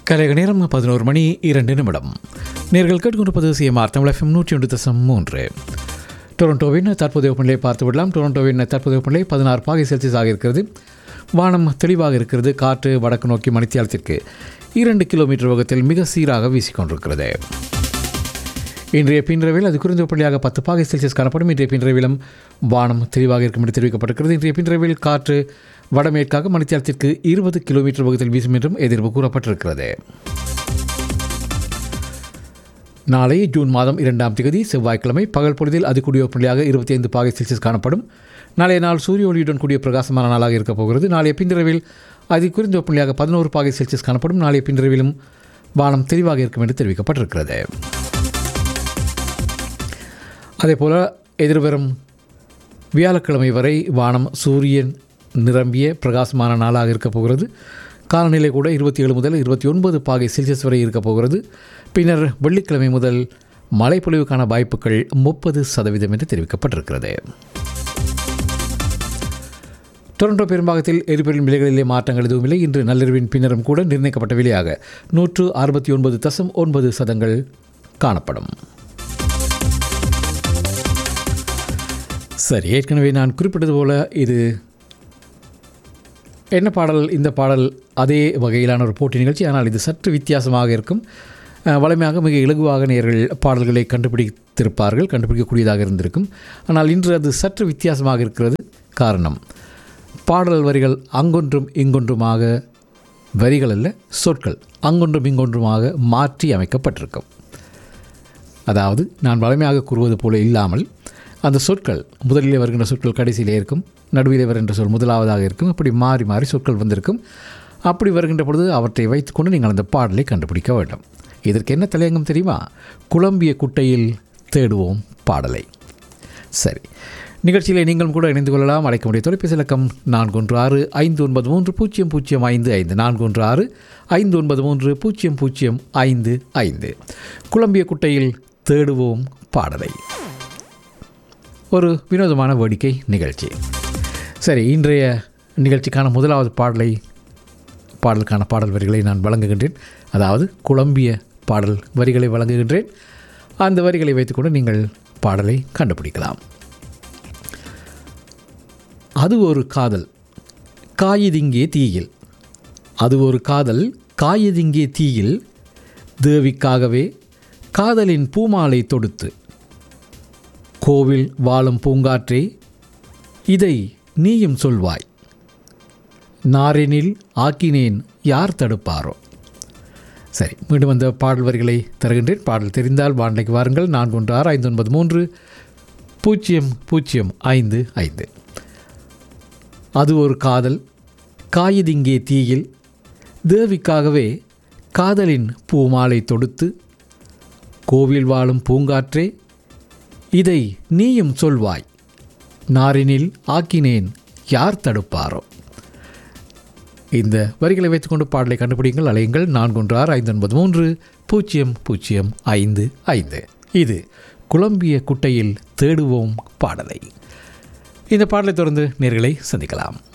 கலைக நேரம் பதினோரு மணி இரண்டு நிமிடம் நேர்கள் கேட்டுக்கொண்டிருப்பது சிஎம்ஆர் தமிழ் எஃப்எம் நூற்றி ஒன்று தசம் மூன்று டொரண்டோவின் தற்போதைய வெப்பநிலையை பார்த்து விடலாம் டொரண்டோவின் தற்போதைய வெப்பநிலை பதினாறு பாகை செல்சியஸ் ஆக இருக்கிறது வானம் தெளிவாக இருக்கிறது காற்று வடக்கு நோக்கி மணித்தியாலத்திற்கு இரண்டு கிலோமீட்டர் வேகத்தில் மிக சீராக வீசிக்கொண்டிருக்கிறது இன்றைய பின்ரவில் அது குறைந்த வெப்பநிலையாக பத்து பாகை செல்சியஸ் காணப்படும் இன்றைய பின்ரவிலும் வானம் தெளிவாக இருக்கும் என்று தெரிவிக்கப்பட்டிருக்கிறது இன்றைய பின்ரவில் காற்று வடமேற்காக மணித்தியாலத்திற்கு இருபது கிலோமீட்டர் வேகத்தில் வீசும் என்றும் எதிர்ப்பு கூறப்பட்டிருக்கிறது நாளை ஜூன் மாதம் இரண்டாம் தேதி செவ்வாய்க்கிழமை பகல் பொழுதில் அது கூடிய வெப்பநிலையாக இருபத்தி ஐந்து பாகை செல்சியஸ் காணப்படும் நாளைய நாள் சூரிய ஒளியுடன் கூடிய பிரகாசமான நாளாக இருக்கப் போகிறது நாளைய பின்னிரவில் அதி குறைந்த வெப்பநிலையாக பதினோரு பாகை செல்சியஸ் காணப்படும் நாளைய பின்னிரவிலும் வானம் தெளிவாக இருக்கும் என்று தெரிவிக்கப்பட்டிருக்கிறது அதேபோல எதிர்வரும் வியாழக்கிழமை வரை வானம் சூரியன் நிரம்பிய பிரகாசமான நாளாக இருக்கப் போகிறது காலநிலை கூட இருபத்தி ஏழு முதல் இருபத்தி ஒன்பது பாகை செல்சியஸ் வரை இருக்கப் போகிறது பின்னர் வெள்ளிக்கிழமை முதல் மழைப்பொழிவுக்கான வாய்ப்புகள் முப்பது சதவீதம் என்று தெரிவிக்கப்பட்டிருக்கிறது டொரண்டோ பெரும்பாகத்தில் எரிபொருள் விலைகளிலே மாற்றங்கள் எதுவும் இல்லை இன்று நள்ளிரவின் பின்னரும் கூட நிர்ணயிக்கப்பட்ட விலையாக நூற்று அறுபத்தி ஒன்பது தசம் ஒன்பது சதங்கள் காணப்படும் சரி ஏற்கனவே நான் குறிப்பிட்டது போல இது என்ன பாடல் இந்த பாடல் அதே வகையிலான ஒரு போட்டி நிகழ்ச்சி ஆனால் இது சற்று வித்தியாசமாக இருக்கும் அஹ், வழமையாக மிக இலகுவாக நேர்கள் பாடல்களை கண்டுபிடித்திருப்பார்கள் கண்டுபிடிக்கக்கூடியதாக இருந்திருக்கும் ஆனால் இன்று அது சற்று வித்தியாசமாக இருக்கிறது காரணம் பாடல் வரிகள் அங்கொன்றும் இங்கொன்றுமாக வரிகள் அல்ல சொற்கள் அங்கொன்றும் இங்கொன்றுமாக மாற்றி அமைக்கப்பட்டிருக்கும் அதாவது நான் வழமையாக கூறுவது போல இல்லாமல் அந்த சொற்கள் முதலிலே வருகின்ற சொற்கள் கடைசியிலே இருக்கும் நடுவிலே வருகின்ற சொல் முதலாவதாக இருக்கும் அப்படி மாறி மாறி சொற்கள் வந்திருக்கும் அப்படி வருகின்ற பொழுது அவற்றை வைத்துக்கொண்டு நீங்கள் அந்த பாடலை கண்டுபிடிக்க வேண்டும் இதற்கு என்ன தலையங்கம் தெரியுமா குழம்பிய குட்டையில் தேடுவோம் பாடலை சரி நிகழ்ச்சியிலே நீங்களும் கூட இணைந்து கொள்ளலாம் அழைக்க முடிய தொலைபேசி இலக்கம் நான்கு ஒன்று ஆறு ஐந்து ஒன்பது மூன்று பூஜ்ஜியம் பூஜ்ஜியம் ஐந்து ஐந்து நான்கு ஒன்று ஆறு ஐந்து ஒன்பது மூன்று பூஜ்ஜியம் பூஜ்ஜியம் ஐந்து ஐந்து குழம்பிய குட்டையில் தேடுவோம் பாடலை ஒரு வினோதமான வேடிக்கை நிகழ்ச்சி சரி இன்றைய நிகழ்ச்சிக்கான முதலாவது பாடலை பாடலுக்கான பாடல் வரிகளை நான் வழங்குகின்றேன் அதாவது குழம்பிய பாடல் வரிகளை வழங்குகின்றேன் அந்த வரிகளை வைத்துக்கொண்டு நீங்கள் பாடலை கண்டுபிடிக்கலாம் அது ஒரு காதல் காயுதிங்கே தீயில் அது ஒரு காதல் காயுதிங்கே தீயில் தேவிக்காகவே காதலின் பூமாலை தொடுத்து கோவில் வாழும் பூங்காற்றே இதை நீயும் சொல்வாய் நாரினில் ஆக்கினேன் யார் தடுப்பாரோ சரி மீண்டும் அந்த பாடல் வரிகளை தருகின்றேன் பாடல் தெரிந்தால் வானிலைக்கு வாருங்கள் நான்கு ஒன்று ஆறு ஐந்து ஒன்பது மூன்று பூஜ்ஜியம் பூஜ்ஜியம் ஐந்து ஐந்து அது ஒரு காதல் காயுதிங்கே தீயில் தேவிக்காகவே காதலின் பூமாலை தொடுத்து கோவில் வாழும் பூங்காற்றே இதை நீயும் சொல்வாய் நாரினில் ஆக்கினேன் யார் தடுப்பாரோ இந்த வரிகளை வைத்துக்கொண்டு பாடலை கண்டுபிடிங்கள் அலையுங்கள் நான்கு ஒன்று ஆறு ஐந்து ஒன்பது மூன்று பூஜ்ஜியம் பூஜ்ஜியம் ஐந்து ஐந்து இது குழம்பிய குட்டையில் தேடுவோம் பாடலை இந்த பாடலை தொடர்ந்து நேர்களை சந்திக்கலாம்